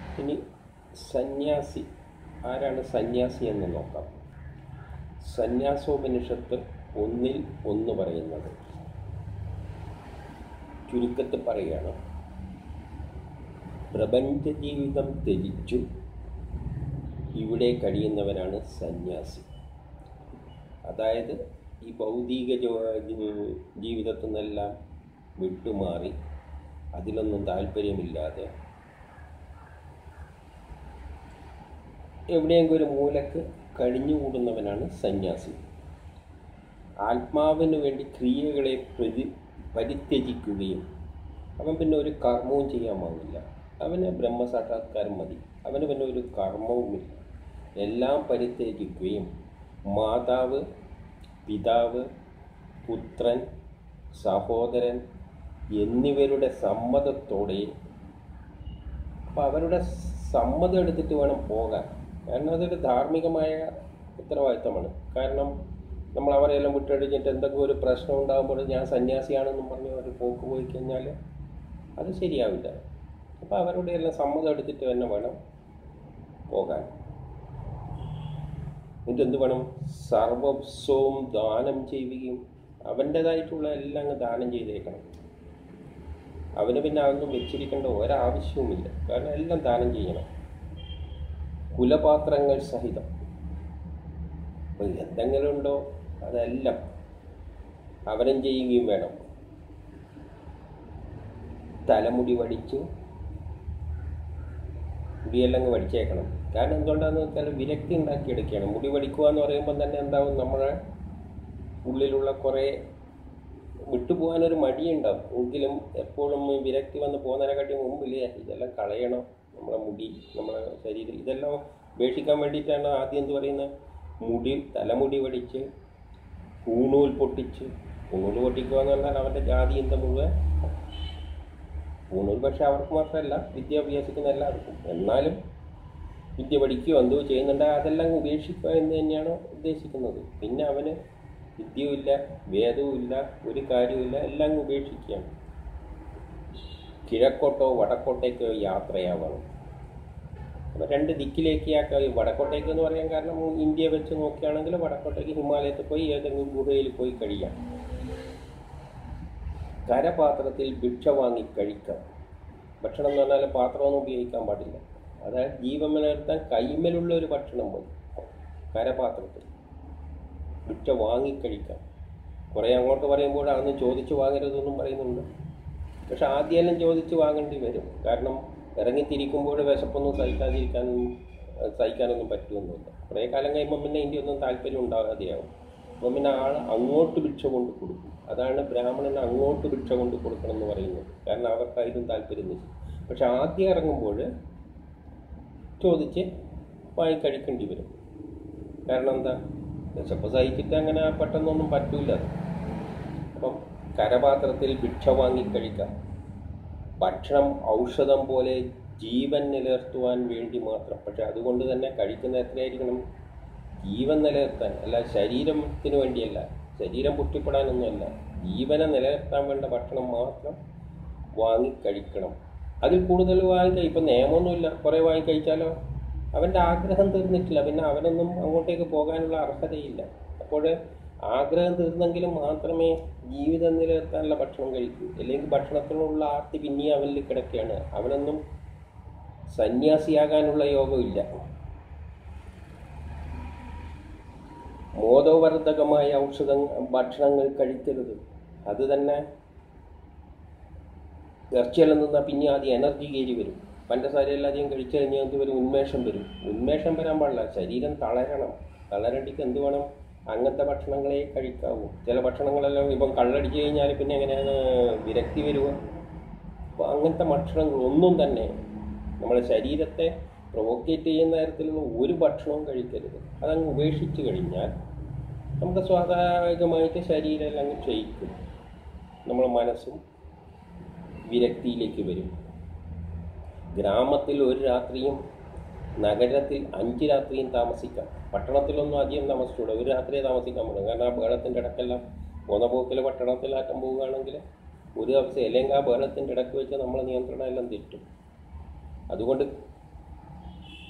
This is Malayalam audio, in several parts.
ഇനി സന്യാസി ആരാണ് സന്യാസി എന്ന് നോക്കാം സന്യാസോപനിഷത്ത് ഒന്നിൽ ഒന്ന് പറയുന്നത് ചുരുക്കത്തിൽ പറയുകയാണ് പ്രപഞ്ച ജീവിതം ത്യജിച്ചു ഇവിടെ കഴിയുന്നവനാണ് സന്യാസി അതായത് ഈ ഭൗതിക ജോ- ജീവിതത്തിൽ നിന്നെല്ലാം വിട്ടുമാറി അതിലൊന്നും താല്പര്യമില്ലാതെ എവിടെയെങ്കിലും ഒരു മൂലക്ക് കഴിഞ്ഞുകൂടുന്നവനാണ് സന്യാസി ആത്മാവിന് വേണ്ടി ക്രിയകളെ പ്രതി പരിത്യജിക്കുകയും അവൻ പിന്നെ ഒരു കർമ്മവും ചെയ്യാൻ പാടില്ല അവന് ബ്രഹ്മസാക്ഷാത്കാരം മതി അവന് പിന്നെ ഒരു കർമ്മവുമില്ല എല്ലാം പരിത്യജിക്കുകയും മാതാവ് പിതാവ് പുത്രൻ സഹോദരൻ എന്നിവരുടെ സമ്മതത്തോടെ അപ്പോൾ അവരുടെ സമ്മതം എടുത്തിട്ട് വേണം പോകാൻ കാരണം അതൊരു ധാർമ്മികമായ ഉത്തരവാദിത്തമാണ് കാരണം നമ്മൾ അവരെല്ലാം വിട്ടടിച്ചിട്ട് എന്തെങ്കിലും ഒരു പ്രശ്നം ഉണ്ടാകുമ്പോൾ ഞാൻ സന്യാസിയാണെന്നും പറഞ്ഞ് ഒരു പോക്ക് പോയി കഴിഞ്ഞാൽ അത് ശരിയാവില്ല അപ്പോൾ അവരുടെ എല്ലാം സമ്മതം എടുത്തിട്ട് തന്നെ വേണം പോകാൻ എന്നിട്ട് എന്ത് വേണം സർവസ്വവും ദാനം ചെയ്യുകയും അവൻ്റേതായിട്ടുള്ള എല്ലാം അങ്ങ് ദാനം ചെയ്തേക്കണം അവന് പിന്നെ അതൊന്നും വെച്ചിരിക്കേണ്ട ഒരാവശ്യവുമില്ല കാരണം എല്ലാം ദാനം ചെയ്യണം കുലപാത്രങ്ങൾ സഹിതം അപ്പോൾ എന്തെങ്കിലും ഉണ്ടോ അതെല്ലാം അവനും ചെയ്യുകയും വേണം തലമുടി വടിച്ച് മുടിയെല്ലാം അങ്ങ് വടിച്ചേക്കണം കാരണം എന്തുകൊണ്ടാന്ന് വെച്ചാൽ വിരക്തി ഉണ്ടാക്കിയെടുക്കുകയാണ് മുടി വടിക്കുക എന്ന് പറയുമ്പോൾ തന്നെ എന്താവും നമ്മുടെ ഉള്ളിലുള്ള കുറേ വിട്ടുപോകാനൊരു മടിയുണ്ടാവും എങ്കിലും എപ്പോഴും ഈ വിരക്തി വന്ന് പോകുന്നതിനെക്കാട്ടി മുമ്പില്ലേ ഇതെല്ലാം കളയണം നമ്മുടെ മുടി നമ്മുടെ ശരീരം ഇതെല്ലാം ഉപേക്ഷിക്കാൻ വേണ്ടിയിട്ടാണ് ആദ്യം എന്ത് പറയുന്നത് മുടി തലമുടി വടിച്ച് പൂണൂൽ പൊട്ടിച്ച് പൂണൂൽ പൊട്ടിക്കുക എന്ന് പറഞ്ഞാൽ അവൻ്റെ ജാതി എന്ത മുഴുവൻ പൂണൂൽ പക്ഷെ അവർക്ക് മാത്രമല്ല വിദ്യ അഭ്യസിക്കുന്ന എല്ലാവർക്കും എന്നാലും വിദ്യ പഠിക്കുകയോ എന്തോ ചെയ്യുന്നുണ്ടെങ്കിൽ അതെല്ലാം ഉപേക്ഷിക്കുക എന്ന് തന്നെയാണ് ഉദ്ദേശിക്കുന്നത് പിന്നെ അവന് വിദ്യയുമില്ല വേദവുമില്ല ഒരു കാര്യവുമില്ല എല്ലാം അങ്ങ് ഉപേക്ഷിക്കുകയാണ് കിഴക്കോട്ടോ വടക്കോട്ടേക്കോ യാത്രയാവണം അപ്പോൾ രണ്ട് ദിക്കിലേക്ക് ആക്കാം ഈ വടക്കോട്ടേക്ക് എന്ന് പറയാൻ കാരണം ഇന്ത്യ വെച്ച് നോക്കുകയാണെങ്കിൽ വടക്കോട്ടേക്ക് ഹിമാലയത്തിൽ പോയി ഏതെങ്കിലും ഗുഹയിൽ പോയി കഴിയാം കരപാത്രത്തിൽ ഭിക്ഷ വാങ്ങി കഴിക്കാം ഭക്ഷണം എന്ന് പറഞ്ഞാൽ പാത്രമൊന്നും ഉപയോഗിക്കാൻ പാടില്ല അതായത് ജീവൻ നിലനിർത്താൻ കൈമലുള്ള ഒരു ഭക്ഷണം മതി കരപാത്രത്തിൽ ഭിക്ഷ വാങ്ങിക്കഴിക്കാം കുറേ അങ്ങോട്ട് പറയുമ്പോൾ അന്ന് ചോദിച്ച് വാങ്ങരുതെന്നും പറയുന്നുണ്ട് പക്ഷെ ആദ്യമെല്ലാം ചോദിച്ച് വാങ്ങേണ്ടി വരും കാരണം ഇറങ്ങിത്തിരിക്കുമ്പോൾ വിശപ്പൊന്നും സഹിക്കാതിരിക്കാനും അഹ് സഹിക്കാനൊന്നും പറ്റുമൊന്നുമില്ല കുറേ കാലം കഴിയുമ്പോൾ പിന്നെ ഇതിൻ്റെ ഒന്നും താല്പര്യം ഉണ്ടാകാതെയാവും അപ്പം പിന്നെ ആൾ അങ്ങോട്ട് ഭിക്ഷ കൊണ്ട് കൊടുക്കും അതാണ് ബ്രാഹ്മണന് അങ്ങോട്ട് ഭിക്ഷ കൊണ്ട് കൊടുക്കണം എന്ന് പറയുന്നത് കാരണം അവർക്ക് അതിലും താല്പര്യം നിശ്ചയം പക്ഷെ ആദ്യം ഇറങ്ങുമ്പോൾ ചോദിച്ച് വാങ്ങിക്കഴിക്കേണ്ടി വരും കാരണം എന്താ വിശപ്പ് സഹിച്ചിട്ട് അങ്ങനെ പെട്ടെന്നൊന്നും പറ്റൂല അത് അപ്പം കരപാത്രത്തിൽ ഭിക്ഷ വാങ്ങി കഴിക്കാം ഭക്ഷണം ഔഷധം പോലെ ജീവൻ നിലനിർത്തുവാൻ വേണ്ടി മാത്രം പക്ഷെ അതുകൊണ്ട് തന്നെ കഴിക്കുന്ന എത്രയായിരിക്കണം ജീവൻ നിലനിർത്താൻ അല്ല ശരീരത്തിന് വേണ്ടിയല്ല ശരീരം പുഷ്ടിപ്പെടാനൊന്നുമല്ല ജീവനെ നിലനിർത്താൻ വേണ്ട ഭക്ഷണം മാത്രം വാങ്ങി കഴിക്കണം അതിൽ കൂടുതൽ വാങ്ങി ഇപ്പം നിയമമൊന്നുമില്ല കുറേ വാങ്ങി കഴിച്ചാലോ അവൻ്റെ ആഗ്രഹം തീർന്നിട്ടില്ല പിന്നെ അവനൊന്നും അങ്ങോട്ടേക്ക് പോകാനുള്ള അർഹതയില്ല അപ്പോൾ ആഗ്രഹം തീർന്നെങ്കിലും മാത്രമേ ജീവിതം നിലനിർത്താനുള്ള ഭക്ഷണം കഴിക്കൂ അല്ലെങ്കിൽ ഭക്ഷണത്തിനുള്ള ആർത്തി പിന്നെയും അവനിൽ കിടക്കുകയാണ് അവനൊന്നും സന്യാസിയാകാനുള്ള യോഗമില്ല മോദവർദ്ധകമായ ഔഷധ ഭക്ഷണങ്ങൾ കഴിക്കരുത് അത് തന്നെ ഇറച്ചിയെല്ലാം നിന്നാൽ പിന്നെ ആദ്യം എനർജി കയറി വരും പഞ്ചസാരയെല്ലാം അധികം കഴിച്ചു കഴിഞ്ഞാൽ എന്ത് വരും ഉന്മേഷം വരും ഉന്മേഷം വരാൻ പാടില്ല ശരീരം തളരണം തളരണ്ടിക്ക് എന്ത് വേണം അങ്ങനത്തെ ഭക്ഷണങ്ങളെ കഴിക്കാവൂ ചില ഭക്ഷണങ്ങളെല്ലാം ഇപ്പം കള്ളടിച്ച് കഴിഞ്ഞാൽ പിന്നെ എങ്ങനെയാണ് വിരക്തി വരുക അപ്പോൾ അങ്ങനത്തെ ഭക്ഷണങ്ങൾ ഒന്നും തന്നെ നമ്മുടെ ശരീരത്തെ പ്രൊവോക്കേറ്റ് ചെയ്യുന്ന തരത്തിലുള്ള ഒരു ഭക്ഷണവും കഴിക്കരുത് അതങ്ങ് ഉപേക്ഷിച്ച് കഴിഞ്ഞാൽ നമുക്ക് സ്വാഭാവികമായിട്ട് ശരീരം എല്ലാം അങ്ങ് ക്ഷയിക്കും നമ്മുടെ മനസ്സും വിരക്തിയിലേക്ക് വരും ഗ്രാമത്തിൽ ഒരു രാത്രിയും നഗരത്തിൽ അഞ്ച് രാത്രിയും താമസിക്കാം പട്ടണത്തിലൊന്നും അധികം താമസിച്ചൂടെ ഒരു രാത്രിയെ താമസിക്കാൻ പറ്റും കാരണം ആ ബഹളത്തിൻ്റെ ഇടയ്ക്കെല്ലാം പോകുന്ന പോക്കിൽ പട്ടണത്തിലാറ്റം പോവുകയാണെങ്കിൽ ഒരു ദിവസം അല്ലെങ്കിൽ ആ ബഹളത്തിൻ്റെ ഇടയ്ക്ക് വെച്ച് നമ്മളെ നിയന്ത്രണം എല്ലാം തെറ്റും അതുകൊണ്ട്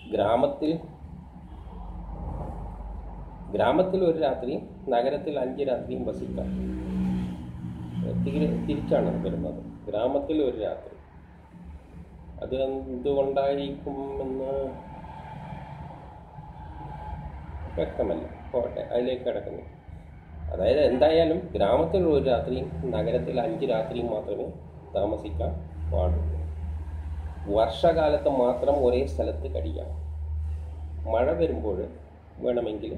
ഗ്രാമത്തിൽ ഗ്രാമത്തിൽ ഒരു രാത്രിയും നഗരത്തിൽ അഞ്ച് രാത്രിയും വസിക്കാം തിരി- തിരിച്ചാണ് വരുന്നത് ഗ്രാമത്തിൽ ഒരു രാത്രി അത് എന്തുകൊണ്ടായിരിക്കും എന്ന് വ്യക്തമല്ല പോട്ടെ അതിലേക്ക് കിടക്കുന്നു അതായത് എന്തായാലും ഗ്രാമത്തിൽ ഒരു രാത്രിയും നഗരത്തിൽ അഞ്ച് രാത്രിയും മാത്രമേ താമസിക്കാൻ പാടുള്ളൂ വർഷകാലത്ത് മാത്രം ഒരേ സ്ഥലത്ത് കഴിയാം മഴ വരുമ്പോൾ വേണമെങ്കിൽ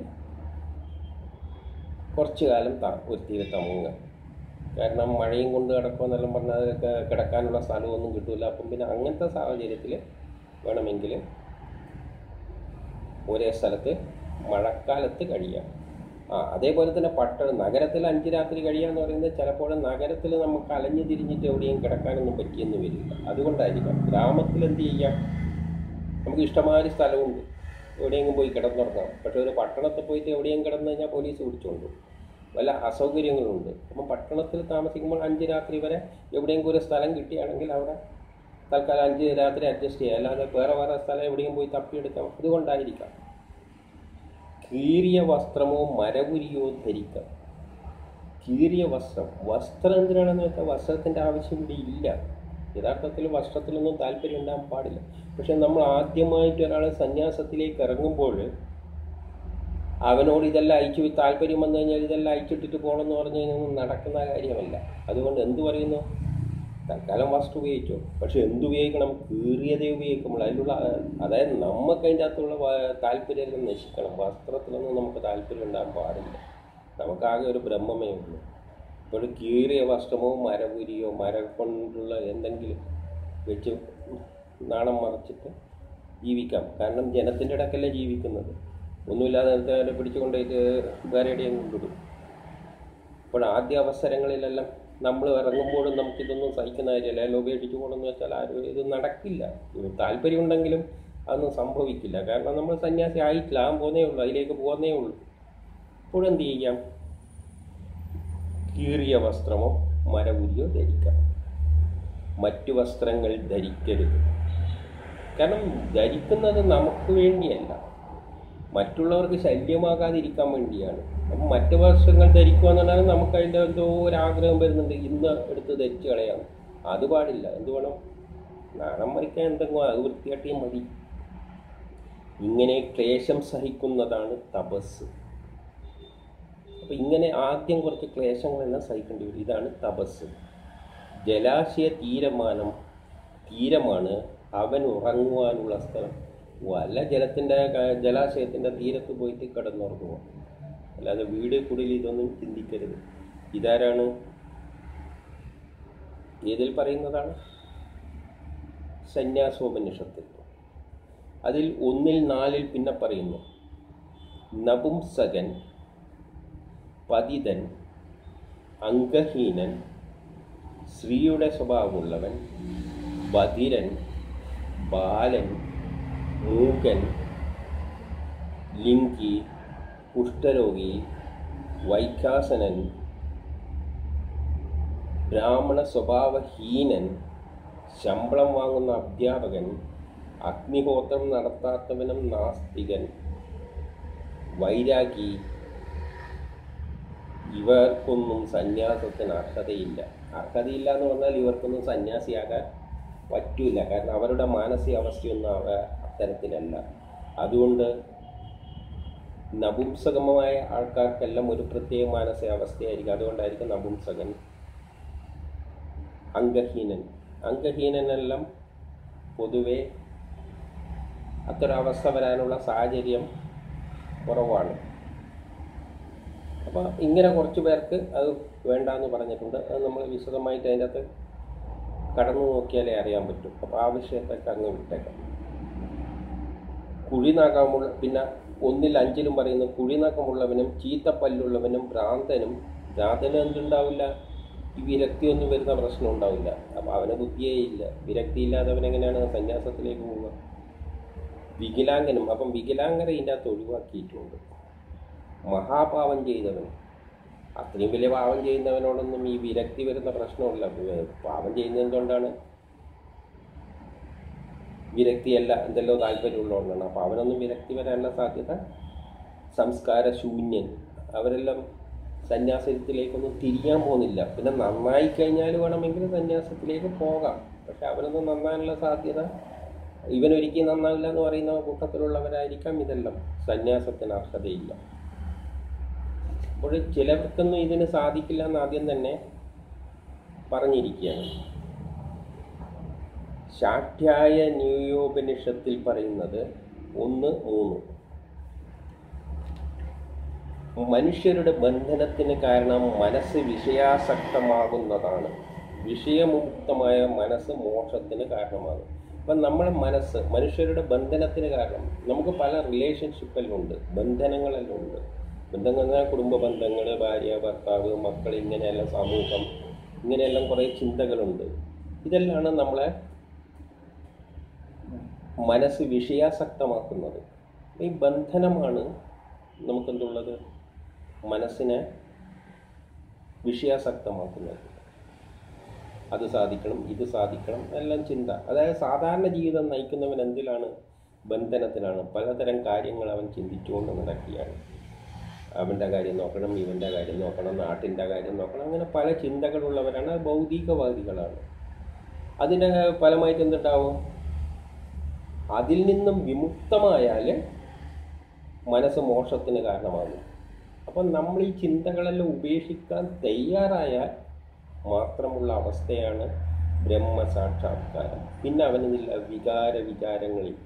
കുറച്ചു കാലം ത ഒരു തീരത്ത് അമുങ്ങുക കാരണം മഴയും കൊണ്ട് കിടക്കുമെന്നെല്ലാം പറഞ്ഞാൽ അതൊക്കെ കിടക്കാനുള്ള സ്ഥലമൊന്നും കിട്ടില്ല അപ്പം പിന്നെ അങ്ങനത്തെ സാഹചര്യത്തിൽ വേണമെങ്കിൽ ഒരേ സ്ഥലത്ത് മഴക്കാലത്ത് കഴിയാം ആ അതേപോലെ തന്നെ പട്ടണം നഗരത്തിൽ അഞ്ച് രാത്രി കഴിയാന്ന് പറയുന്നത് ചിലപ്പോൾ നഗരത്തിൽ നമുക്ക് അലഞ്ഞു തിരിഞ്ഞിട്ട് എവിടെയും കിടക്കാനൊന്നും പറ്റിയെന്ന് വരില്ല അതുകൊണ്ടായിരിക്കാം ഗ്രാമത്തിൽ എന്ത് ചെയ്യാം നമുക്ക് ഇഷ്ടമാതിരി സ്ഥലമുണ്ട് എവിടെയെങ്കിലും പോയി കിടന്നുറങ്ങാം പക്ഷേ ഒരു പട്ടണത്തിൽ പോയിട്ട് എവിടെയും കിടന്നു കഴിഞ്ഞാൽ പോലീസ് പിടിച്ചുകൊണ്ട് പോകും. വല്ല അസൗകര്യങ്ങളുണ്ട് അപ്പം പട്ടണത്തിൽ താമസിക്കുമ്പോൾ അഞ്ച് രാത്രി വരെ എവിടെയെങ്കിലും ഒരു സ്ഥലം കിട്ടുകയാണെങ്കിൽ അവിടെ തൽക്കാലം അഞ്ച് രാത്രി അഡ്ജസ്റ്റ് ചെയ്യുക അല്ലാതെ വേറെ വേറെ സ്ഥലം എവിടെയും പോയി തപ്പിയെടുക്കാം അതുകൊണ്ടായിരിക്കാം കീറിയ വസ്ത്രമോ മരവുരിയോ ധരിക്കാം കീറിയ വസ്ത്രം വസ്ത്രം എന്തിനാണെന്ന് വെച്ചാൽ വസ്ത്രത്തിൻ്റെ ആവശ്യം ഇവിടെ ഇല്ല യഥാർത്ഥത്തിൽ വസ്ത്രത്തിലൊന്നും താല്പര്യം ഉണ്ടാകാൻ പാടില്ല പക്ഷെ നമ്മൾ ആദ്യമായിട്ട് ഒരാൾ സന്യാസത്തിലേക്ക് ഇറങ്ങുമ്പോൾ അവനോട് ഇതെല്ലാം അയച്ചു താല്പര്യം വന്നു കഴിഞ്ഞാൽ ഇതെല്ലാം അയച്ചിട്ടിട്ട് പോകണമെന്ന് പറഞ്ഞു കഴിഞ്ഞാൽ നടക്കുന്ന കാര്യമല്ല അതുകൊണ്ട് എന്ത് പറയുന്നു തൽക്കാലം വസ്തു ഉപയോഗിച്ചോ പക്ഷെ എന്തുപയോഗിക്കണം കീറിയതേ ഉപയോഗിക്കുമ്പോൾ അതിലുള്ള അതായത് നമുക്ക് അതിൻ്റെ അകത്തുള്ള വ- താല്പര്യമെല്ലാം നശിക്കണം വസ്ത്രത്തിലൊന്നും നമുക്ക് താല്പര്യം ഉണ്ടാകാൻ പാടില്ല നമുക്കാകെ ഒരു ബ്രഹ്മമേ ഉള്ളൂ ഇപ്പോൾ കീറിയ വസ്ത്രമോ മരപുരിയോ മരം കൊണ്ടുള്ള എന്തെങ്കിലും വെച്ച് നാണം മറച്ചിട്ട് ജീവിക്കാം കാരണം ജനത്തിൻ്റെ ഇടയ്ക്കല്ലേ ജീവിക്കുന്നത് ഒന്നുമില്ലാതെ നേരത്തെ അവരെ പിടിച്ചുകൊണ്ടേക്ക് വേറെ എവിടെയും കൊണ്ടിടും ഇപ്പോൾ ആദ്യ അവസരങ്ങളിലെല്ലാം നമ്മൾ ഇറങ്ങുമ്പോഴും നമുക്കിതൊന്നും സഹിക്കുന്ന കാര്യമല്ല എല്ലാം ഉപേക്ഷിച്ച് പോകണമെന്ന് വെച്ചാൽ ആരും ഇത് നടക്കില്ല ഇത് താല്പര്യമുണ്ടെങ്കിലും അതൊന്നും സംഭവിക്കില്ല കാരണം നമ്മൾ സന്യാസി ആയിട്ടില്ല ആകാൻ പോകുന്നേ ഉള്ളൂ അതിലേക്ക് പോകുന്നേ ഉള്ളൂ ഇപ്പോഴെന്ത് ചെയ്യാം കീറിയ വസ്ത്രമോ മരവുരിയോ ധരിക്കാം മറ്റു വസ്ത്രങ്ങൾ ധരിക്കരുത് കാരണം ധരിക്കുന്നത് നമുക്ക് വേണ്ടിയല്ല മറ്റുള്ളവർക്ക് ശല്യമാകാതിരിക്കാൻ വേണ്ടിയാണ് അപ്പം മറ്റു വസ്ത്രങ്ങൾ ധരിക്കുക എന്ന് പറഞ്ഞാൽ നമുക്ക് അതിൻ്റെ എന്തോ ഒരു ആഗ്രഹം വരുന്നുണ്ട് ഇന്ന് എടുത്ത് ധരിച്ചു കളയാം അത് പാടില്ല എന്ത് വേണം നാണം മറിക്കാൻ എന്തെങ്കിലും അത് വൃത്തിയാട്ടിയും മതി ഇങ്ങനെ ക്ലേശം സഹിക്കുന്നതാണ് തപസ് അപ്പം ഇങ്ങനെ ആദ്യം കുറച്ച് ക്ലേശങ്ങളെല്ലാം സഹിക്കേണ്ടി വരും ഇതാണ് തപസ് ജലാശയ തീരമാനം തീരമാണ് അവൻ ഉറങ്ങുവാനുള്ള സ്ഥലം വല്ല ജലത്തിൻ്റെ ജലാശയത്തിൻ്റെ തീരത്ത് പോയിട്ട് കിടന്നുറങ്ങുക അല്ലാതെ വീട് കുടിൽ ഇതൊന്നും ചിന്തിക്കരുത് ഇതാരാണ് ഏതിൽ പറയുന്നതാണ് സന്യാസോപനിഷത്തിൽ അതിൽ ഒന്നിൽ നാലിൽ പിന്നെ പറയുന്നു നപുംസകൻ പതിതൻ അംഗഹീനൻ സ്ത്രീയുടെ സ്വഭാവമുള്ളവൻ ബധിരൻ ബാലൻ മൂകൻ ലിംഗി കുഷ്ഠരോഗി വൈഖാസനൻ ബ്രാഹ്മണ സ്വഭാവഹീനൻ ശമ്പളം വാങ്ങുന്ന അധ്യാപകൻ അഗ്നിഹോത്രം നടത്താത്തവനും നാസ്തികൻ വൈരാഗി ഇവർക്കൊന്നും സന്യാസത്തിന് അർഹതയില്ല അർഹതയില്ല എന്ന് പറഞ്ഞാൽ ഇവർക്കൊന്നും സന്യാസിയാകാൻ പറ്റൂല കാരണം അവരുടെ മാനസികാവസ്ഥയൊന്നും അവ അത്തരത്തിലല്ല അതുകൊണ്ട് നപുംസകമായ ആൾക്കാർക്കെല്ലാം ഒരു പ്രത്യേക മാനസികാവസ്ഥയായിരിക്കും അതുകൊണ്ടായിരിക്കും നപുംസകൻ അംഗഹീനൻ അംഗഹീനനെല്ലാം പൊതുവെ അത്തരവസ്ഥ വരാനുള്ള സാഹചര്യം കുറവാണ് അപ്പോൾ ഇങ്ങനെ കുറച്ച് പേർക്ക് അത് വേണ്ടാന്ന് പറഞ്ഞിട്ടുണ്ട് അത് നമ്മൾ വിശദമായിട്ട് അതിൻ്റെ അകത്ത് കടന്നു നോക്കിയാലേ അറിയാൻ പറ്റും അപ്പോൾ ആ വിഷയത്തൊക്കെ അങ്ങ് വിട്ടേക്കാം കുഴിനാക്കമുള്ള പിന്നെ ഒന്നിൽ അഞ്ചിലും പറയുന്നു കുഴിനാക്കമുള്ളവനും ചീത്തപ്പല്ലുള്ളവനും ഭ്രാന്തനും ഭ്രാന്തനും എന്തുണ്ടാവില്ല ഈ വിരക്തിയൊന്നും വരുന്ന പ്രശ്നം ഉണ്ടാവില്ല അപ്പോൾ അവന് ബുദ്ധിയേ ഇല്ല വിരക്തി ഇല്ലാത്തവൻ എങ്ങനെയാണ് സന്യാസത്തിലേക്ക് പോവുക വികലാംഗനും അപ്പം വികലാംഗരെ ഇതിൻ്റെ അകത്ത് ഒഴിവാക്കിയിട്ടുണ്ട് മഹാപാപം ചെയ്തവൻ അത്രയും വലിയ പാപം ചെയ്യുന്നവനോടൊന്നും ഈ വിരക്തി വരുന്ന പ്രശ്നമില്ല പാപം ചെയ്യുന്നത് എന്തുകൊണ്ടാണ് വിരക്തിയല്ല എന്തെല്ലോ താല്പര്യമുള്ളതുകൊണ്ടാണ് അപ്പോൾ അവനൊന്നും വിരക്തി വരാനുള്ള സാധ്യത സംസ്കാര ശൂന്യൻ അവരെല്ലാം സന്യാസത്തിലേക്കൊന്നും തിരിയാൻ പോകുന്നില്ല പിന്നെ നന്നായി കഴിഞ്ഞാൽ വേണമെങ്കിൽ സന്യാസത്തിലേക്ക് പോകാം പക്ഷെ അവനൊന്നും നന്നാനുള്ള സാധ്യത ഇവനൊരിക്കലും നന്നാവില്ല എന്ന് പറയുന്ന കൂട്ടത്തിലുള്ളവരായിരിക്കാം ഇതെല്ലാം സന്യാസത്തിന് അർഹതയില്ല അപ്പോൾ ചിലർക്കൊന്നും ഇതിന് സാധിക്കില്ല എന്ന് ആദ്യം തന്നെ പറഞ്ഞിരിക്കുകയാണ് ശാഠ്യായ ന്യൂയോപനിഷത്തിൽ പറയുന്നത് ഒന്ന് മൂന്ന് മനുഷ്യരുടെ ബന്ധനത്തിന് കാരണം മനസ്സ് വിഷയാസക്തമാകുന്നതാണ് വിഷയമുക്തമായ മനസ്സ് മോക്ഷത്തിന് കാരണമാകും അപ്പം നമ്മളെ മനസ്സ് മനുഷ്യരുടെ ബന്ധനത്തിന് കാരണം നമുക്ക് പല റിലേഷൻഷിപ്പെല്ലാം ഉണ്ട് ബന്ധനങ്ങളെല്ലാം ഉണ്ട് ബന്ധങ്ങൾ എന്ന് പറഞ്ഞാൽ കുടുംബ ബന്ധങ്ങൾ ഭാര്യ ഭർത്താവ് മക്കൾ ഇങ്ങനെയെല്ലാം സമൂഹം ഇങ്ങനെയെല്ലാം കുറേ ചിന്തകളുണ്ട് ഇതെല്ലാമാണ് നമ്മളെ മനസ്സ് വിഷയാസക്തമാക്കുന്നത് ഈ ബന്ധനമാണ് നമുക്കെന്തുള്ളത് മനസ്സിനെ വിഷയാസക്തമാക്കുന്നത് അത് സാധിക്കണം ഇത് സാധിക്കണം എല്ലാം ചിന്ത അതായത് സാധാരണ ജീവിതം നയിക്കുന്നവൻ എന്തിലാണ് ബന്ധനത്തിലാണ് പലതരം കാര്യങ്ങൾ അവൻ ചിന്തിച്ചുകൊണ്ട് നടക്കുകയാണ് അവൻ്റെ കാര്യം നോക്കണം ഇവൻ്റെ കാര്യം നോക്കണം നാട്ടിൻ്റെ കാര്യം നോക്കണം അങ്ങനെ പല ചിന്തകളുള്ളവരാണ് അത് ഭൗതികവാദികളാണ് അതിൻ്റെ ഫലമായിട്ട് എന്തുണ്ടാവും അതിൽ നിന്നും വിമുക്തമായാൽ മനസ്സ് മോക്ഷത്തിന് കാരണമാകും അപ്പം നമ്മൾ ഈ ചിന്തകളെല്ലാം ഉപേക്ഷിക്കാൻ തയ്യാറായാൽ മാത്രമുള്ള അവസ്ഥയാണ് ബ്രഹ്മസാക്ഷാത്കാരം പിന്നെ അവനില്ല വികാര വിചാരങ്ങളില്ല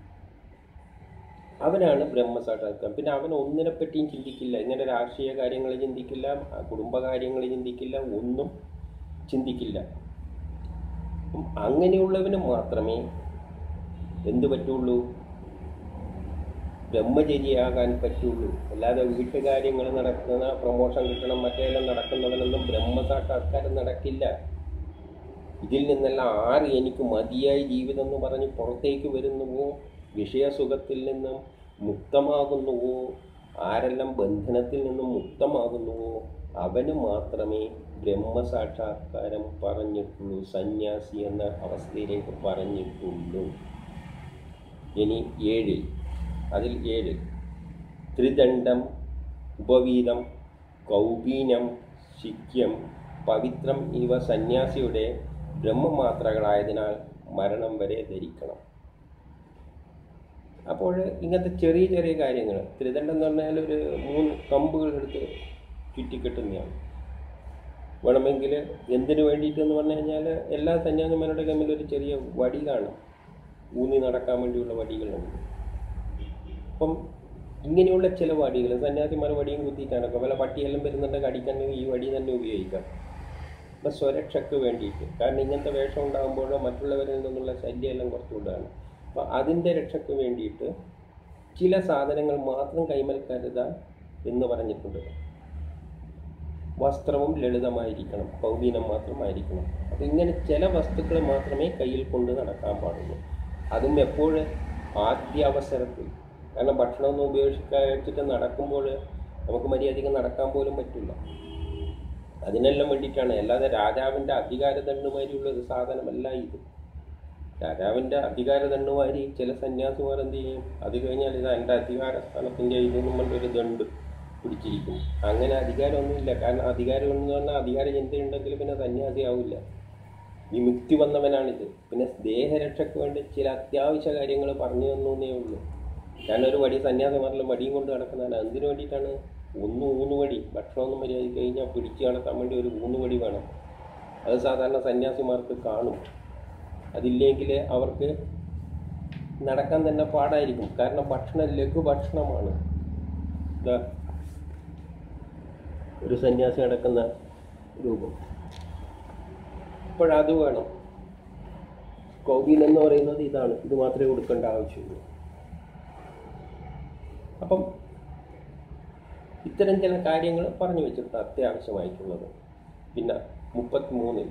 അവനാണ് ബ്രഹ്മസാക്ഷാത്കാരം പിന്നെ അവൻ ഒന്നിനെ പറ്റിയും ചിന്തിക്കില്ല ഇങ്ങനെ രാഷ്ട്രീയ കാര്യങ്ങൾ ചിന്തിക്കില്ല കുടുംബകാര്യങ്ങൾ ചിന്തിക്കില്ല ഒന്നും ചിന്തിക്കില്ല അപ്പം അങ്ങനെയുള്ളവന് മാത്രമേ എന്ത് പറ്റുള്ളൂ ബ്രഹ്മചര്യയാകാൻ പറ്റുള്ളൂ അല്ലാതെ വീട്ടുകാര്യങ്ങൾ നടക്കുന്ന പ്രൊമോഷൻ കിട്ടണം മറ്റേതെല്ലാം നടക്കുന്നവനൊന്നും ബ്രഹ്മസാക്ഷാത്കാരം നടക്കില്ല ഇതിൽ നിന്നെല്ലാം ആര് എനിക്ക് മതിയായി ജീവിതം എന്ന് പറഞ്ഞ് പുറത്തേക്ക് വരുന്നുവോ വിഷയസുഖത്തിൽ നിന്നും മുക്തമാകുന്നുവോ ആരെല്ലാം ബന്ധനത്തിൽ നിന്നും മുക്തമാകുന്നുവോ അവന് മാത്രമേ ബ്രഹ്മസാക്ഷാത്കാരം പറഞ്ഞിട്ടുള്ളൂ സന്യാസി എന്ന അവസ്ഥയിലേക്ക് പറഞ്ഞിട്ടുള്ളൂ ഇനി ഏഴിൽ അതിൽ ഏഴ് ത്രിദണ്ഡം ഉപവീതം കൗപീനം ശിക്യം പവിത്രം ഇവ സന്യാസിയുടെ ബ്രഹ്മമാത്രകളായതിനാൽ മരണം വരെ ധരിക്കണം അപ്പോൾ ഇങ്ങനത്തെ ചെറിയ ചെറിയ കാര്യങ്ങൾ ത്രിദണ്ഡം എന്ന് പറഞ്ഞാൽ ഒരു മൂന്ന് കമ്പുകൾ എടുത്ത് ചുറ്റിക്കെട്ടുന്നതാണ് വേണമെങ്കിൽ എന്തിനു വേണ്ടിയിട്ടെന്ന് പറഞ്ഞു കഴിഞ്ഞാൽ എല്ലാ സന്യാസിമാരുടെ കമ്മിൽ ഒരു ചെറിയ വടി കാണും ഊന്നി നടക്കാൻ വേണ്ടിയുള്ള വടികളുണ്ട് അപ്പം ഇങ്ങനെയുള്ള ചില വടികൾ സന്യാസിമാർ വടിയും കുത്തിയിട്ട് നടക്കും വല്ല പട്ടിയെല്ലാം വരുന്നുണ്ടെങ്കിൽ അടിക്കണമെങ്കിൽ ഈ വടി തന്നെ ഉപയോഗിക്കാം അപ്പം സ്വരക്ഷയ്ക്ക് വേണ്ടിയിട്ട് കാരണം ഇങ്ങനത്തെ വേഷം ഉണ്ടാകുമ്പോഴോ മറ്റുള്ളവരിൽ നിന്നുള്ള ശല്യമെല്ലാം കുറച്ച് കൂടുതലാണ് അപ്പം അതിൻ്റെ രക്ഷയ്ക്ക് വേണ്ടിയിട്ട് ചില സാധനങ്ങൾ മാത്രം കൈമൽ കരുതാൻ എന്ന് പറഞ്ഞിട്ടുണ്ട് വസ്ത്രവും ലളിതമായിരിക്കണം കൗബീനം മാത്രമായിരിക്കണം അപ്പം ഇങ്ങനെ ചില വസ്തുക്കൾ മാത്രമേ കയ്യിൽ കൊണ്ട് നടക്കാൻ പാടുള്ളൂ അതും എപ്പോഴും ആദ്യ അവസരത്തിൽ കാരണം ഭക്ഷണമൊന്നും ഉപയോഗിച്ചിട്ട് നടക്കുമ്പോൾ നമുക്ക് മര്യാദയ്ക്ക് നടക്കാൻ പോലും പറ്റില്ല അതിനെല്ലാം വേണ്ടിയിട്ടാണ് അല്ലാതെ രാജാവിൻ്റെ അധികാരദണ്ഡുമാരിയുള്ള ഒരു സാധനമല്ല ഇത് രാജാവിൻ്റെ അധികാരദണ്ഡുമാരി ചില സന്യാസിമാർ എന്ത് ചെയ്യും അത് കഴിഞ്ഞാൽ ഇത് എൻ്റെ അധികാര സ്ഥാനത്തിൻ്റെ ഇതൊന്നും പറഞ്ഞൊരു ദണ്ട് പിടിച്ചിരിക്കും അങ്ങനെ അധികാരമൊന്നുമില്ല കാരണം അധികാരം എന്ന് പറഞ്ഞാൽ അധികാര ചിന്തയുണ്ടെങ്കിൽ പിന്നെ സന്യാസി ആവില്ല വിമുക്തി വന്നവനാണിത് പിന്നെ ദേഹരക്ഷയ്ക്ക് വേണ്ടി ചില അത്യാവശ്യ കാര്യങ്ങൾ പറഞ്ഞു തന്നേ ഉള്ളൂ ഞാനൊരു വടി സന്യാസിമാരിലും വടിയും കൊണ്ട് നടക്കുന്നതാണ് എന്തിനു വേണ്ടിയിട്ടാണ് ഒന്ന് ഊന്നുവടി ഭക്ഷണമൊന്നും മര്യാദ കഴിഞ്ഞാൽ പിടിച്ച് നടത്താൻ വേണ്ടി ഒരു ഊന്നുവടി വേണം അത് സാധാരണ സന്യാസിമാർക്ക് കാണും അതില്ലെങ്കിൽ അവർക്ക് നടക്കാൻ തന്നെ പാടായിരിക്കും കാരണം ഭക്ഷണം ലഘു ഭക്ഷണമാണ് ഇതാ ഒരു സന്യാസി നടക്കുന്ന രൂപം അപ്പോഴത് വേണം കൗബീൻ എന്ന് പറയുന്നത് ഇതാണ് ഇത് മാത്രമേ കൊടുക്കേണ്ട ആവശ്യമുള്ളൂ അപ്പം ഇത്തരം ചില കാര്യങ്ങൾ പറഞ്ഞു വെച്ചിട്ടുണ്ട് അത്യാവശ്യമായിട്ടുള്ളത് പിന്നെ മുപ്പത്തിമൂന്നിൽ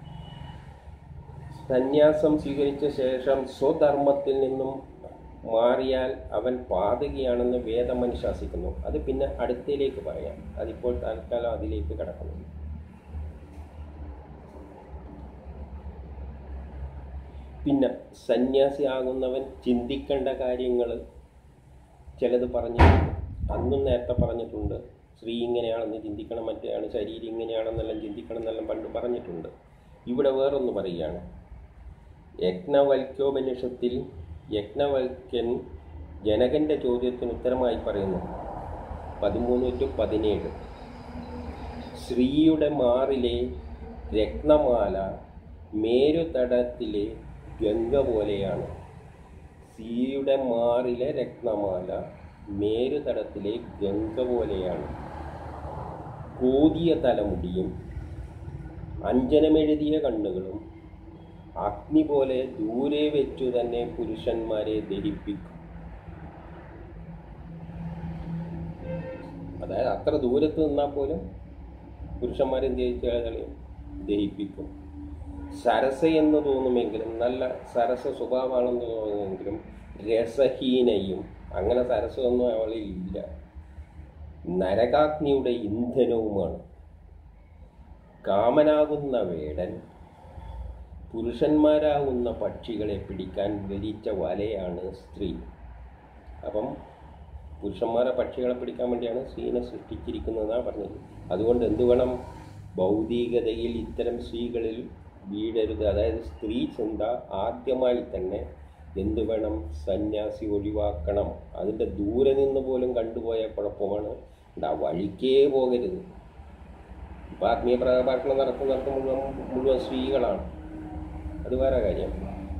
സന്യാസം സ്വീകരിച്ച ശേഷം സ്വധർമ്മത്തിൽ നിന്നും മാറിയാൽ അവൻ പാതകയാണെന്ന് വേദം അനുശാസിക്കുന്നു അത് പിന്നെ അടുത്തയിലേക്ക് പറയാം അതിപ്പോൾ തൽക്കാലം അതിലേക്ക് കിടക്കുന്നു പിന്നെ സന്യാസിയാകുന്നവൻ ചിന്തിക്കേണ്ട കാര്യങ്ങൾ ചിലത് പറഞ്ഞിട്ടുണ്ട് അന്നും നേരത്തെ പറഞ്ഞിട്ടുണ്ട് സ്ത്രീ ഇങ്ങനെയാണെന്ന് ചിന്തിക്കണം മറ്റേയാണ് ശരീരം ഇങ്ങനെയാണെന്നെല്ലാം ചിന്തിക്കണം എന്നെല്ലാം പണ്ട് പറഞ്ഞിട്ടുണ്ട് ഇവിടെ വേറൊന്ന് പറയുകയാണ് യജ്ഞവൽക്യോപനിഷത്തിൽ യജ്ഞവൽക്യൻ ജനകന്റെ ചോദ്യത്തിന് ഉത്തരമായി പറയുന്നു പതിമൂന്ന് ടു പതിനേഴ് സ്ത്രീയുടെ മാറിലെ രത്നമാല മേരുതടത്തിലെ ഗംഗ പോലെയാണ് സ്ത്രീയുടെ മാറിലെ രത്നമാല മേരുതടത്തിലെ ഗംഗ പോലെയാണ് കോതിയ തലമുടിയും അഞ്ജനമെഴുതിയ കണ്ണുകളും അഗ്നി പോലെ ദൂരെ വെച്ചു തന്നെ പുരുഷന്മാരെ ധരിപ്പിക്കും അതായത് അത്ര ദൂരത്ത് നിന്നാൽ പോലും പുരുഷന്മാരെ എന്ത് ചെയ്യും ദഹിപ്പിക്കും സരസ എന്ന് തോന്നുമെങ്കിലും നല്ല സരസ സ്വഭാവമാണെന്ന് തോന്നുമെങ്കിലും രസഹീനയും അങ്ങനെ സരസമൊന്നും അവളിൽ ഇല്ല നരകാഗ്നിയുടെ ഇന്ധനവുമാണ് കാമനാകുന്ന വേടൻ പുരുഷന്മാരാകുന്ന പക്ഷികളെ പിടിക്കാൻ ധരിച്ച വലയാണ് സ്ത്രീ അപ്പം പുരുഷന്മാരെ പക്ഷികളെ പിടിക്കാൻ വേണ്ടിയാണ് സ്ത്രീനെ സൃഷ്ടിച്ചിരിക്കുന്നതെന്നാണ് പറഞ്ഞത് അതുകൊണ്ട് എന്ത് വേണം ഭൗതികതയിൽ ഇത്തരം സ്ത്രീകളിൽ വീഴരുത് അതായത് സ്ത്രീ ചിന്ത ആദ്യമായി തന്നെ എന്ത് വേണം സന്യാസി ഒഴിവാക്കണം അതിൻ്റെ ദൂരെ നിന്ന് പോലും കണ്ടുപോയ കുഴപ്പമാണ് ആ വഴിക്കേ പോകരുത് ഇപ്പം ആത്മീയ പ്രഭാഷണം നടത്തുന്നിടത്ത് മുഴുവൻ മുഴുവൻ സ്ത്രീകളാണ് അത് വേറെ കാര്യം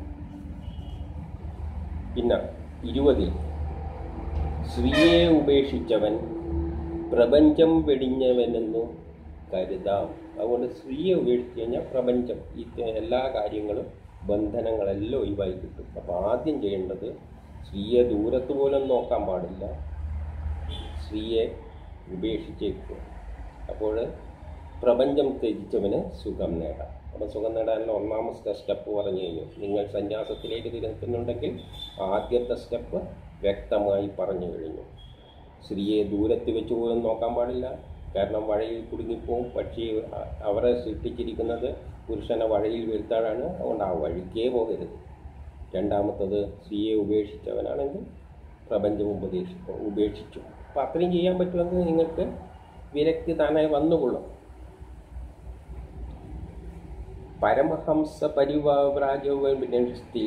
പിന്നെ ഇരുപതിൽ സ്ത്രീയെ ഉപേക്ഷിച്ചവൻ പ്രപഞ്ചം വെടിഞ്ഞവനെന്നു കരുതാം അതുകൊണ്ട് സ്ത്രീയെ ഉപേക്ഷിച്ച് കഴിഞ്ഞാൽ പ്രപഞ്ചം ഈ എല്ലാ കാര്യങ്ങളും ബന്ധനങ്ങളെല്ലാം ഒഴിവായി കിട്ടും അപ്പോൾ ആദ്യം ചെയ്യേണ്ടത് സ്ത്രീയെ ദൂരത്ത് പോലും നോക്കാൻ പാടില്ല സ്ത്രീയെ ഉപേക്ഷിച്ചേക്കുക അപ്പോൾ പ്രപഞ്ചം ത്യജിച്ചവന് സുഖം നേടാം അപ്പം സുഖം നേടാനുള്ള ഒന്നാമത്തെ സ്റ്റെപ്പ് പറഞ്ഞു കഴിഞ്ഞു നിങ്ങൾ സന്യാസത്തിലേക്ക് തിരക്കുന്നുണ്ടെങ്കിൽ ആദ്യത്തെ സ്റ്റെപ്പ് വ്യക്തമായി പറഞ്ഞു കഴിഞ്ഞു സ്ത്രീയെ ദൂരത്ത് വെച്ച് പോലും നോക്കാൻ പാടില്ല കാരണം വഴയിൽ കുടുങ്ങിപ്പോവും പക്ഷി അ- അവരെ സൃഷ്ടിച്ചിരിക്കുന്നത് പുരുഷനെ വഴയിൽ വീഴ്ത്താനാണ് അതുകൊണ്ട് ആ വഴിക്കേ പോകരുത് രണ്ടാമത്തത് സ്ത്രീയെ ഉപേക്ഷിച്ചവനാണെങ്കിൽ പ്രപഞ്ചം ഉപദേശി ഉപേക്ഷിച്ചു അപ്പം അത്രയും ചെയ്യാൻ പറ്റുമെങ്കിൽ നിങ്ങൾക്ക് വിരക്തി താനായി വന്നുകൊള്ളും പരമഹംസ പരിവാരാജത്തിൽ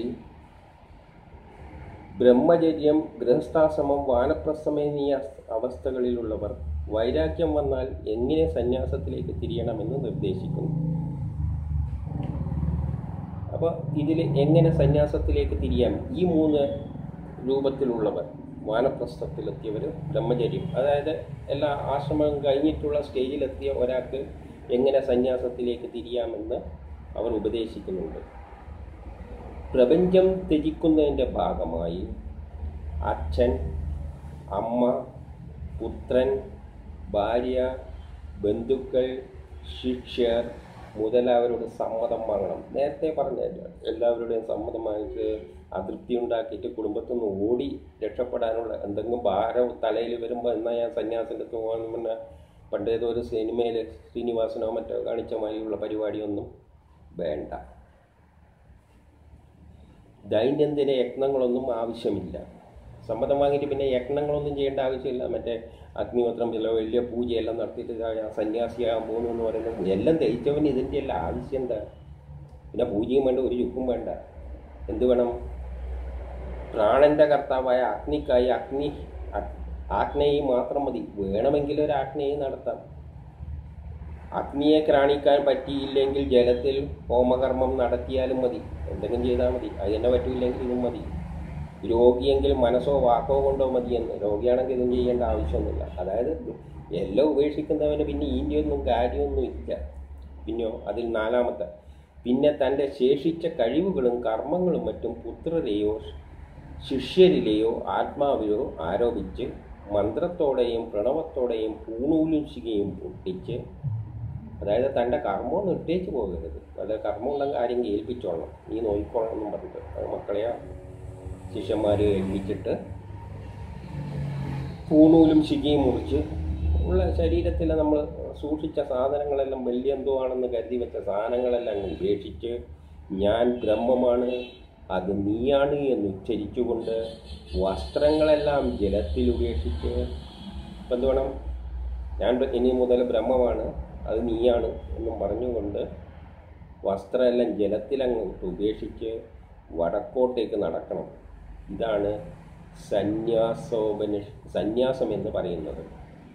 ബ്രഹ്മചര്യം ഗൃഹസ്ഥാശ്രമം വാനപ്രസ്ഥം എന്നീ അവസ്ഥകളിലുള്ളവർ വൈരാഗ്യം വന്നാൽ എങ്ങനെ സന്യാസത്തിലേക്ക് തിരിയണമെന്ന് നിർദ്ദേശിക്കുന്നു അപ്പോൾ ഇതിൽ എങ്ങനെ സന്യാസത്തിലേക്ക് തിരിയാം ഈ മൂന്ന് രൂപത്തിലുള്ളവർ വാനപ്രസ്ഥത്തിലെത്തിയവർ ബ്രഹ്മചര്യം അതായത് എല്ലാ ആശ്രമം കഴിഞ്ഞിട്ടുള്ള സ്റ്റേജിലെത്തിയ ഒരാൾക്ക് എങ്ങനെ സന്യാസത്തിലേക്ക് തിരിയാമെന്ന് അവർ ഉപദേശിക്കുന്നുണ്ട് പ്രപഞ്ചം ത്യജിക്കുന്നതിൻ്റെ ഭാഗമായി അച്ഛൻ അമ്മ പുത്രൻ ഭാര്യ ബന്ധുക്കൾ ശിഷ്യർ മുതലായവരുടെ സമ്മതം വാങ്ങണം നേരത്തെ പറഞ്ഞല്ലോ എല്ലാവരുടെയും സമ്മതം വാങ്ങിച്ച് അതൃപ്തി ഉണ്ടാക്കിയിട്ട് കുടുംബത്തിൽ നിന്ന് ഓടി രക്ഷപ്പെടാനുള്ള എന്തെങ്കിലും ഭാരം തലയിൽ വരുമ്പോൾ എന്നാൽ ഞാൻ സന്യാസത്തിൻ്റെ അടുത്ത് പോകാൻ പിന്നെ പണ്ടേതോ ഒരു സിനിമയിൽ ശ്രീനിവാസനോ മറ്റോ കാണിച്ച മാതിരിയുള്ള പരിപാടിയൊന്നും വേണ്ട ദൈനംദിന യജ്ഞങ്ങളൊന്നും ആവശ്യമില്ല സമ്മതം വാങ്ങിയിട്ട് പിന്നെ യജ്ഞങ്ങളൊന്നും ചെയ്യേണ്ട ആവശ്യമില്ല മറ്റേ അഗ്നിഹോത്രം ചില വലിയ പൂജയെല്ലാം നടത്തിയിട്ട് ഇതാ ഞാൻ സന്യാസിയാകാൻ പോകുന്നു എന്ന് പറയുന്നത് എല്ലാം ദഹിച്ചവന് ഇതിൻ്റെ എല്ലാം ആവശ്യം എന്താ പിന്നെ പൂജയും വേണ്ട ഒരു ചുക്കും വേണ്ട എന്ത് വേണം പ്രാണന്റെ കർത്താവായ അഗ്നിക്കായി അഗ്നി അ- ആജ്ഞയും മാത്രം മതി വേണമെങ്കിൽ ഒരു ആജ്ഞയും നടത്താം അഗ്നിയെ ക്രാണിക്കാൻ പറ്റിയില്ലെങ്കിൽ ജലത്തിൽ ഹോമകർമ്മം നടത്തിയാലും മതി എന്തെങ്കിലും ചെയ്താൽ മതി അത് തന്നെ പറ്റിയില്ലെങ്കിൽ ഇതും മതി രോഗിയെങ്കിൽ മനസ്സോ വാക്കോ കൊണ്ടോ മതിയെന്ന് രോഗിയാണെങ്കിൽ ഇതും ചെയ്യേണ്ട ആവശ്യമൊന്നുമില്ല അതായത് എല്ലാം ഉപേക്ഷിക്കുന്നവന് പിന്നെ ഈൻ്റെയൊന്നും കാര്യമൊന്നും ഇല്ല പിന്നെയോ അതിൽ നാലാമത്തെ പിന്നെ തൻ്റെ ശേഷിച്ച കഴിവുകളും കർമ്മങ്ങളും മറ്റും പുത്രരെയോ ശിഷ്യരിലെയോ ആത്മാവിലോ ആരോപിച്ച് മന്ത്രത്തോടെയും പ്രണവത്തോടെയും പൂണൂലും ശികയും പൊട്ടിച്ച് അതായത് തൻ്റെ കർമ്മമൊന്നും ഇട്ടേച്ച് പോകരുത് അതായത് കർമ്മം ഉണ്ടെങ്കിൽ ആരെങ്കിലും ഏൽപ്പിച്ചോളണം നീ നോക്കിക്കോളണം എന്നും പറഞ്ഞിട്ട് അത് മക്കളെയാ ശിഷ്യന്മാരെ ഏൽപ്പിച്ചിട്ട് പൂണൂലും ശികയും മുറിച്ച് ഉള്ള ശരീരത്തിൽ നമ്മൾ സൂക്ഷിച്ച സാധനങ്ങളെല്ലാം വലിയ എന്തോ ആണെന്ന് കരുതി വെച്ച സാധനങ്ങളെല്ലാം അങ്ങ് ഉപേക്ഷിച്ച് ഞാൻ ബ്രഹ്മമാണ് അത് നീയാണ് എന്ന് ഉച്ചരിച്ചുകൊണ്ട് വസ്ത്രങ്ങളെല്ലാം ജലത്തിൽ ഉപേക്ഷിച്ച് ഇപ്പം എന്ത് വേണം ഞാൻ ഇനി മുതൽ ബ്രഹ്മമാണ് അത് നീയാണ് എന്നും പറഞ്ഞുകൊണ്ട് വസ്ത്രമെല്ലാം ജലത്തിലങ്ങ് ഉപേക്ഷിച്ച് വടക്കോട്ടേക്ക് നടക്കണം ഇതാണ് സന്യാസോപനിഷ സന്യാസം എന്ന് പറയുന്നത്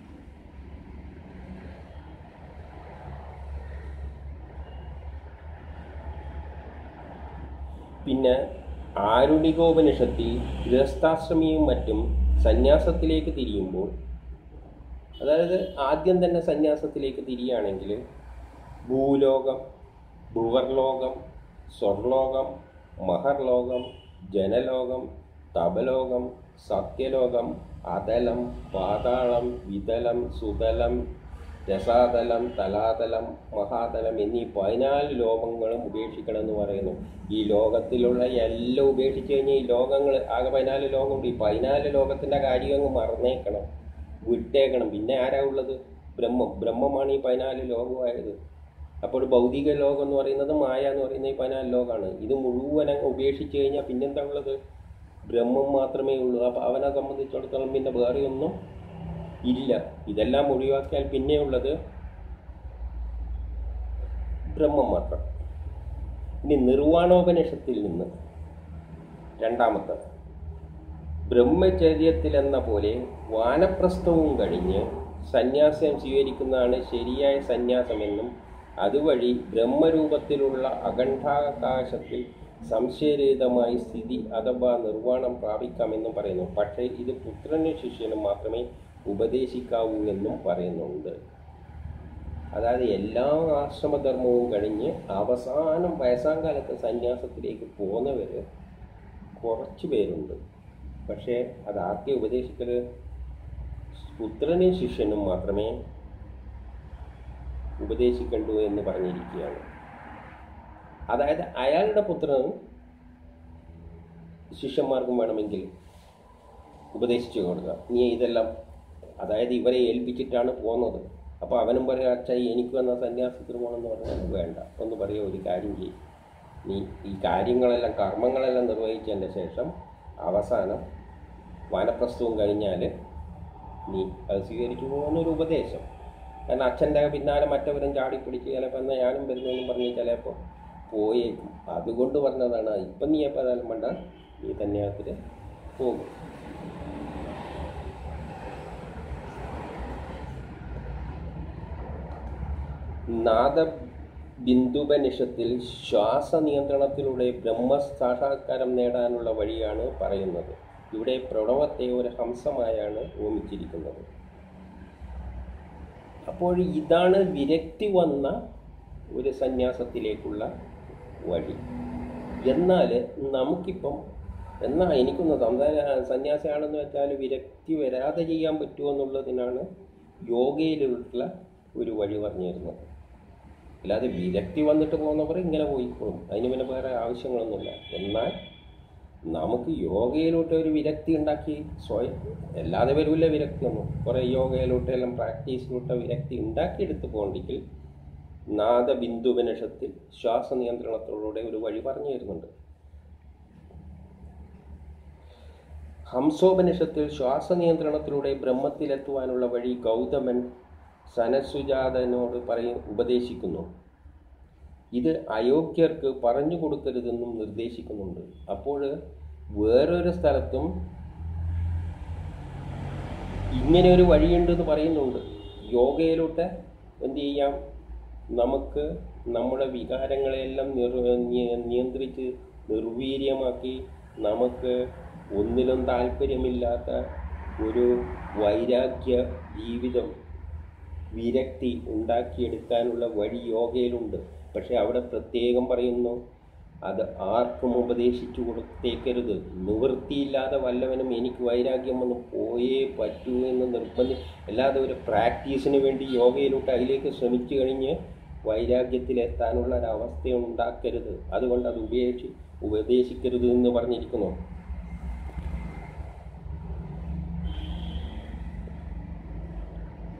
പിന്നെ ആരുണികോപനിഷത്തിൽ ഗൃഹസ്ഥാശ്രമിയും മറ്റും സന്യാസത്തിലേക്ക് തിരിയുമ്പോൾ അതായത് ആദ്യം തന്നെ സന്യാസത്തിലേക്ക് തിരിയുകയാണെങ്കിൽ ഭൂലോകം ഭുവർലോകം സ്വർലോകം മഹർലോകം ജനലോകം തപലോകം സത്യലോകം അതലം പാതാളം വിതലം സുതലം രസാതലം തലാതലം മഹാതലം എന്നീ പതിനാല് ലോകങ്ങളും ഉപേക്ഷിക്കണം എന്ന് പറയുന്നു ഈ ലോകത്തിലുള്ള എല്ലാം ഉപേക്ഷിച്ച് കഴിഞ്ഞാൽ ഈ ലോകങ്ങൾ ആകെ പതിനാല് ലോകമുണ്ട് ഈ പതിനാല് ലോകത്തിൻ്റെ കാര്യം അങ്ങ് മറന്നേക്കണം വിട്ടേക്കണം പിന്നെ ആരാ ഉള്ളത് ബ്രഹ്മം ബ്രഹ്മമാണ് ഈ പതിനാല് ലോകമായത് അപ്പോൾ ഭൗതിക ലോകം എന്ന് പറയുന്നത് മായ എന്ന് പറയുന്ന ഈ പതിനാല് ലോകമാണ് ഇത് മുഴുവൻ അങ്ങ് ഉപേക്ഷിച്ച് കഴിഞ്ഞാൽ പിന്നെന്താ ഉള്ളത് ബ്രഹ്മം മാത്രമേ ഉള്ളൂ അപ്പോൾ അവനെ സംബന്ധിച്ചിടത്തോളം പിന്നെ വേറെ ഒന്നും ഇല്ല ഇതെല്ലാം ഒഴിവാക്കിയാൽ പിന്നെ ഉള്ളത് ബ്രഹ്മം മാത്രം ഇനി നിർവാണോപനിഷത്തിൽ നിന്ന് രണ്ടാമത്തെ ബ്രഹ്മചര്യത്തിലെന്ന പോലെ വാനപ്രസ്ഥവും കഴിഞ്ഞ് സന്യാസം സ്വീകരിക്കുന്നതാണ് ശരിയായ സന്യാസമെന്നും അതുവഴി ബ്രഹ്മരൂപത്തിലുള്ള അഖണ്ഡാകാശത്തിൽ സംശയരഹിതമായി സ്ഥിതി അഥവാ നിർവ്വാണം പ്രാപിക്കാമെന്നും പറയുന്നു പക്ഷേ ഇത് പുത്രനും ശിഷ്യനും മാത്രമേ ഉപദേശിക്കാവൂ എന്നും പറയുന്നുണ്ട് അതായത് എല്ലാ ആശ്രമധർമ്മവും കഴിഞ്ഞ് അവസാനം വയസ്സാം കാലത്ത് സന്യാസത്തിലേക്ക് പോകുന്നവർ കുറച്ച് പേരുണ്ട് പക്ഷേ അത് ആർക്കെ ഉപദേശിക്കൽ പുത്രനും ശിഷ്യനും മാത്രമേ ഉപദേശിക്കണ്ടു എന്ന് പറഞ്ഞിരിക്കുകയാണ് അതായത് അയാളുടെ പുത്രനും ശിഷ്യന്മാർക്കും വേണമെങ്കിൽ ഉപദേശിച്ചു കൊടുക്കുക നീ ഇതെല്ലാം അതായത് ഇവരെ ഏൽപ്പിച്ചിട്ടാണ് പോകുന്നത് അപ്പോൾ അവനും പറയാം അച്ഛാ എനിക്ക് വന്ന സന്യാസത്തിന് പോകണമെന്ന് പറഞ്ഞാൽ വേണ്ട ഒന്ന് പറയുക ഒരു കാര്യം ചെയ്യും നീ ഈ കാര്യങ്ങളെല്ലാം കർമ്മങ്ങളെല്ലാം നിർവഹിച്ചതിൻ്റെ ശേഷം അവസാനം വാനപ്രസ്ഥവും കഴിഞ്ഞാൽ നീ അത് സ്വീകരിച്ചു പോകുന്നൊരു ഉപദേശം കാരണം അച്ഛൻ്റെ പിന്നാലെ മറ്റവരും ചാടിപ്പിടിച്ച് ചിലപ്പോൾ എന്നാൽ ഞാനും വരുന്നെന്നും പറഞ്ഞ് ചിലപ്പോൾ പോയേക്കും അതുകൊണ്ട് പറഞ്ഞതാണ് ഇപ്പം നീ എപ്പോൾ ഏതായാലും വേണ്ട നീ സന്യാസത്തിൽ പോകും നാദ ബിന്ദുപനിഷത്തിൽ ശ്വാസനിയന്ത്രണത്തിലൂടെ ബ്രഹ്മസാക്ഷാത്കാരം നേടാനുള്ള വഴിയാണ് പറയുന്നത് ഇവിടെ പ്രണവത്തെ ഒരു ഹംസമായാണ് ഓമിച്ചിരിക്കുന്നത് അപ്പോൾ ഇതാണ് വിരക്തി വന്ന ഒരു സന്യാസത്തിലേക്കുള്ള വഴി എന്നാൽ നമുക്കിപ്പം എന്നാൽ എനിക്കൊന്ന് സംസാര സന്യാസിയാണെന്ന് വെച്ചാൽ വിരക്തി വരാതെ ചെയ്യാൻ പറ്റുമോ എന്നുള്ളതിനാണ് യോഗയിലുള്ള ഒരു വഴി പറഞ്ഞു തരുന്നത് അല്ലാതെ വിരക്തി വന്നിട്ട് പോകുന്നവർ ഇങ്ങനെ പോയിക്കോളും അതിന് പിന്നെ വേറെ ആവശ്യങ്ങളൊന്നുമില്ല എന്നാൽ നമുക്ക് യോഗയിലോട്ട് ഒരു വിരക്തി ഉണ്ടാക്കി സ്വയം അല്ലാതെ വരില്ല വിരക്തി ഒന്നും കുറേ യോഗയിലോട്ട് എല്ലാം പ്രാക്ടീസിലോട്ട് വിരക്തി ഉണ്ടാക്കിയെടുത്ത് പോകണ്ടെങ്കിൽ നാദബിന്ദുപനിഷത്തിൽ ശ്വാസനിയന്ത്രണത്തിലൂടെ ഒരു വഴി പറഞ്ഞു തരുന്നുണ്ട് ഹംസോപനിഷത്തിൽ ശ്വാസനിയന്ത്രണത്തിലൂടെ ബ്രഹ്മത്തിലെത്തുവാനുള്ള വഴി ഗൗതമൻ സനസുജാതനോട് പറയ ഉപദേശിക്കുന്നു ഇത് അയോഗ്യർക്ക് പറഞ്ഞു കൊടുക്കരുതെന്നും നിർദ്ദേശിക്കുന്നുണ്ട് അപ്പോൾ വേറൊരു സ്ഥലത്തും ഇങ്ങനെ ഒരു വഴിയുണ്ടെന്ന് പറയുന്നുണ്ട് യോഗയിലൂടെ എന്ത് ചെയ്യാം നമുക്ക് നമ്മുടെ വികാരങ്ങളെല്ലാം നിർ നിയ- നിയന്ത്രിച്ച് നിർവീര്യമാക്കി നമുക്ക് ഒന്നിലും താല്പര്യമില്ലാത്ത ഒരു വൈരാഗ്യ ജീവിതം വിരക്തി ഉണ്ടാക്കിയെടുക്കാനുള്ള വഴി യോഗയിലുണ്ട് പക്ഷെ അവിടെ പ്രത്യേകം പറയുന്നു അത് ആർക്കും ഉപദേശിച്ചു കൊടുത്തേക്കരുത് നിവൃത്തിയില്ലാതെ വല്ലവനും എനിക്ക് വൈരാഗ്യം വന്ന് പോയേ പറ്റൂ എന്ന് നിർബന്ധി അല്ലാതെ ഒരു പ്രാക്ടീസിന് വേണ്ടി യോഗയിലോട്ട് അതിലേക്ക് ശ്രമിച്ചു കഴിഞ്ഞ് വൈരാഗ്യത്തിലെത്താനുള്ള ഒരവസ്ഥ ഉണ്ടാക്കരുത് അതുകൊണ്ട് അത് ഉപേക്ഷി ഉപദേശിക്കരുത് എന്ന് പറഞ്ഞിരിക്കുന്നു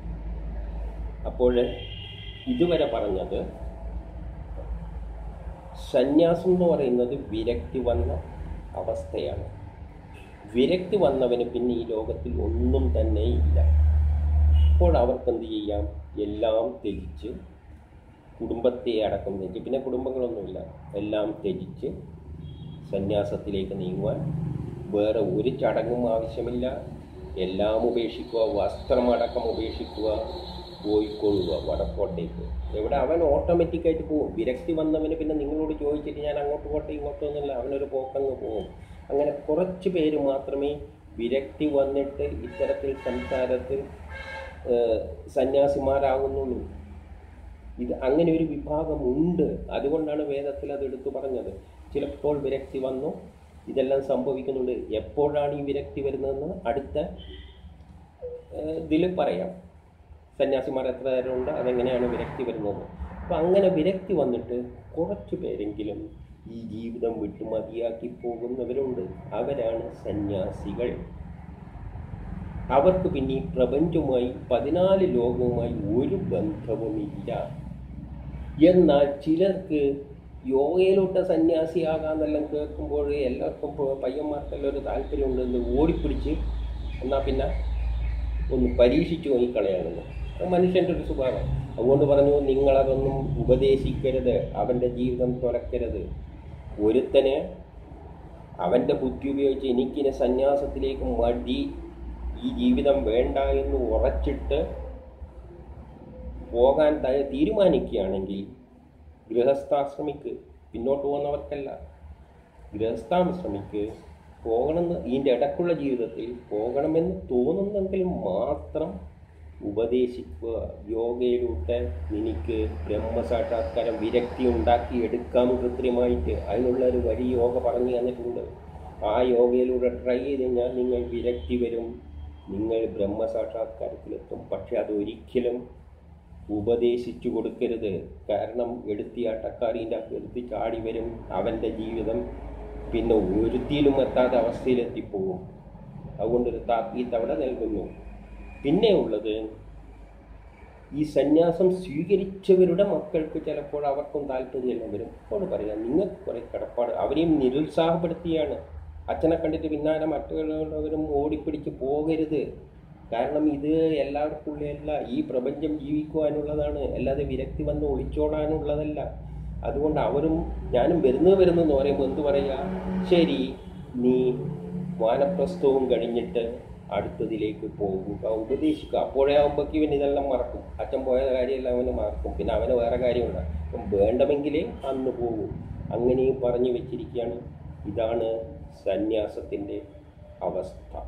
അപ്പോൾ ഇതുവരെ പറഞ്ഞത് സന്യാസം എന്ന് പറയുന്നത് വിരക്തി വന്ന അവസ്ഥയാണ് വിരക്തി വന്നവന് പിന്നെ ഈ ലോകത്തിൽ ഒന്നും തന്നെ ഇല്ല അപ്പോൾ അവർക്ക് എന്ത് ചെയ്യാം എല്ലാം ത്യജിച്ച് കുടുംബത്തെ അടക്കം ത്യജിച്ച് പിന്നെ കുടുംബങ്ങളൊന്നുമില്ല എല്ലാം ത്യജിച്ച് സന്യാസത്തിലേക്ക് നീങ്ങുവാൻ വേറെ ഒരു ചടങ്ങും ആവശ്യമില്ല എല്ലാം ഉപേക്ഷിക്കുക വസ്ത്രമടക്കം ഉപേക്ഷിക്കുക പോയിക്കൊള്ളുക വടക്കോട്ടേക്ക് എവിടെ അവൻ ഓട്ടോമാറ്റിക്കായിട്ട് പോകും വിരക്തി വന്നവന് പിന്നെ നിങ്ങളോട് ചോദിച്ചിട്ട് ഞാൻ അങ്ങോട്ട് പോട്ടെ ഇങ്ങോട്ട് ഒന്നുമില്ല അവനൊരു പോക്കങ്ങ് പോകും അങ്ങനെ കുറച്ച് പേര് മാത്രമേ വിരക്തി വന്നിട്ട് ഇത്തരത്തിൽ സംസാരത്തിൽ ഏഹ്, സന്യാസിമാരാകുന്നുള്ളൂ ഇത് അങ്ങനെ ഒരു വിഭാഗമുണ്ട് അതുകൊണ്ടാണ് വേദത്തിൽ അത് എടുത്തു പറഞ്ഞത് ചിലപ്പോൾ വിരക്തി വന്നു ഇതെല്ലാം സംഭവിക്കുന്നുണ്ട് എപ്പോഴാണ് ഈ വിരക്തി വരുന്നതെന്ന് അടുത്ത ഇതിൽ പറയാം സന്യാസിമാർ എത്ര പേരുണ്ട് അതെങ്ങനെയാണ് വിരക്തി വരുന്നത് അപ്പം അങ്ങനെ വിരക്തി വന്നിട്ട് കുറച്ച് പേരെങ്കിലും ഈ ജീവിതം വിട്ടു മതിയാക്കി പോകുന്നവരുണ്ട് അവരാണ് സന്യാസികൾ അവർക്ക് പിന്നെ ഈ പ്രപഞ്ചവുമായി പതിനാല് ലോകവുമായി ഒരു ബന്ധവുമില്ല എന്നാൽ ചിലർക്ക് യോഗയിലോട്ട് സന്യാസിയാകാന്നെല്ലാം കേൾക്കുമ്പോൾ എല്ലാവർക്കും ഇപ്പോൾ പയ്യന്മാർക്കെല്ലാം ഒരു താല്പര്യമുണ്ടെന്ന് ഓടിപ്പിടിച്ച് എന്നാൽ പിന്നെ ഒന്ന് പരീക്ഷിച്ചു നോക്കിക്കളയാണെന്ന് അത് മനുഷ്യൻ്റെ ഒരു സ്വഭാവം അതുകൊണ്ട് പറഞ്ഞു നിങ്ങളതൊന്നും ഉപദേശിക്കരുത് അവൻ്റെ ജീവിതം തുറക്കരുത് ഒരുത്തന് അവൻ്റെ ബുദ്ധി ഉപയോഗിച്ച് എനിക്കിനെ സന്യാസത്തിലേക്ക് മടി ഈ ജീവിതം വേണ്ട എന്ന് ഉറച്ചിട്ട് പോകാൻ ത- തീരുമാനിക്കുകയാണെങ്കിൽ ഗൃഹസ്ഥാശ്രമിക്ക് പിന്നോട്ട് പോകുന്നവർക്കല്ല ഗൃഹസ്ഥാശ്രമിക്ക് പോകണമെന്ന് ഇതിൻ്റെ ഇടക്കുള്ള ജീവിതത്തിൽ പോകണമെന്ന് തോന്നുന്നെങ്കിൽ മാത്രം ഉപദേശിക്കുക യോഗയിലൂടെ നിനക്ക് ബ്രഹ്മസാക്ഷാത്കാരം വിരക്തി ഉണ്ടാക്കി എടുക്കാം കൃത്രിമമായിട്ട് അതിനുള്ള ഒരു വഴി യോഗ പറഞ്ഞു തന്നിട്ടുണ്ട് ആ യോഗയിലൂടെ ട്രൈ ചെയ്ത് കഴിഞ്ഞാൽ നിങ്ങൾ വിരക്തി വരും നിങ്ങൾ ബ്രഹ്മസാക്ഷാത്കാരത്തിലെത്തും പക്ഷെ അതൊരിക്കലും ഉപദേശിച്ചു കൊടുക്കരുത് കാരണം എടുത്തിയാട്ടക്കാരിൻ്റെ എടുത്ത് ചാടി വരും അവൻ്റെ ജീവിതം പിന്നെ ഒരുത്തിയിലും എത്താത്ത അവസ്ഥയിലെത്തിപ്പോകും അതുകൊണ്ടൊരു താക്കീത്ത് അവിടെ നൽകുന്നു പിന്നെ ഉള്ളത് ഈ സന്യാസം സ്വീകരിച്ചവരുടെ മക്കൾക്ക് ചിലപ്പോൾ അവർക്കും താല്പര്യമെല്ലാം വരും അപ്പോൾ പറയാം നിങ്ങൾക്ക് കുറേ കടപ്പാട് അവരെയും നിരുത്സാഹപ്പെടുത്തിയാണ് അച്ഛനെ കണ്ടിട്ട് പിന്നാലെ മറ്റുള്ളവരും ഓടിപ്പിടിച്ച് പോകരുത് കാരണം ഇത് എല്ലാവർക്കും ഉള്ളതല്ല ഈ പ്രപഞ്ചം ജീവിക്കുവാനുള്ളതാണ് അല്ലാതെ വിരക്തി വന്ന് ഒളിച്ചോടാനുള്ളതല്ല അതുകൊണ്ട് അവരും ഞാനും വരുന്നത് വരുന്നെന്ന് പറയുമ്പോൾ എന്ത് പറയുക ശരി നീ വാനപ്രസ്ഥവും കഴിഞ്ഞിട്ട് അടുത്തതിലേക്ക് പോകുക ഉപദേശിക്കുക അപ്പോഴേ ആകുമ്പോഴേക്ക് ഇവൻ ഇതെല്ലാം മറക്കും അച്ഛൻ പോയ കാര്യമെല്ലാം അവന് മറക്കും പിന്നെ അവന് വേറെ കാര്യമുണ്ട് അപ്പം വേണ്ടമെങ്കിലേ അന്ന് പോകും അങ്ങനെയും പറഞ്ഞു വെച്ചിരിക്കുകയാണ് ഇതാണ് സന്യാസത്തിൻ്റെ അവസ്ഥ